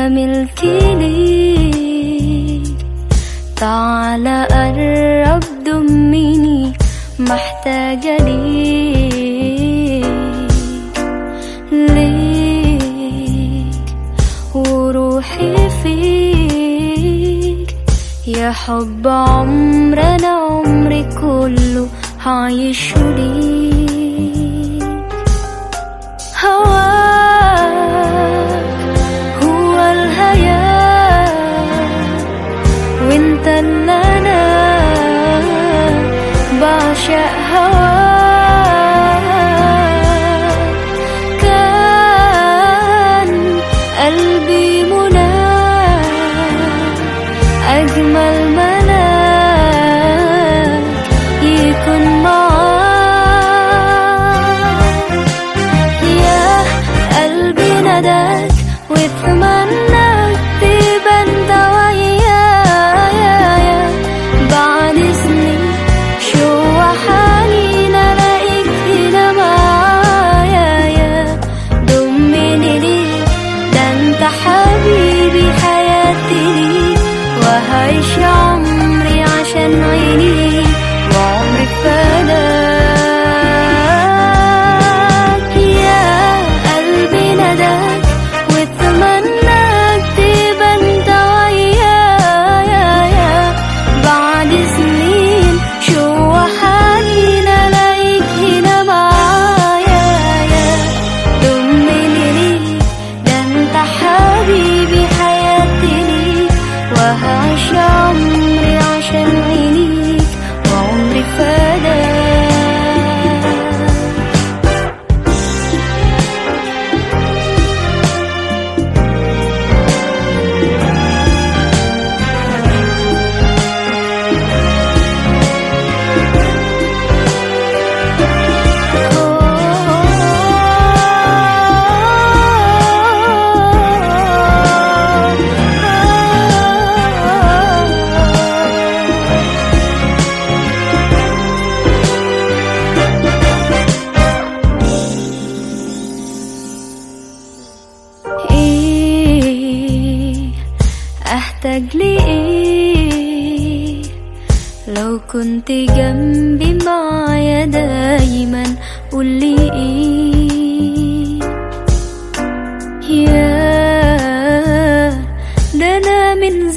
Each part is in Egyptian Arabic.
ملكي ليك تعال قرب ضمني محتاجة ليك ليك وروحي فيك يا حب عمرنا عمري كله هعيش ليك هواك هو الحياة وانت اللي انا بعشق هواك كان قلبي مناك أجمل ملاك يكون معاك يا قلبي نداك واتمناك تبقى انت ويايا بعد سنين شو حنين الاقيك هنا معايا يا ضمني ليك ده انت حبيبي حياتي ليك وهعيش عمري عشان عينيك وعمري فداك يا قلبي نداك واتمناك تبقى انت ويايا بعد سنين شو حنين الاقيك هنا معايا يا ضمني ليك ده انت حبيبي حياتي ليك وهعيش عمري عشان عينيك وعمري فداك ايه احتاج لايه لو كنت جنبي معايا دايما قولي ايه يا ده انا من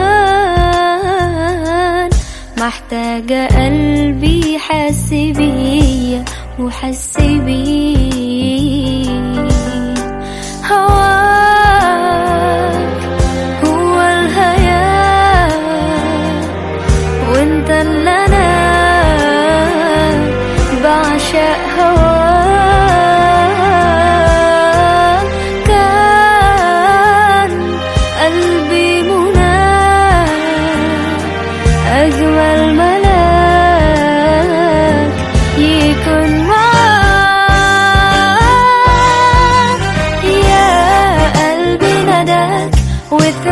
زمان محتاجة قلبي يحس بيا وحس بيه هواك هو الحياة وانت اللي انا بعشق هواك كان قلبي مناك أجمل ملاك يكون معاك يا قلبي نداك وات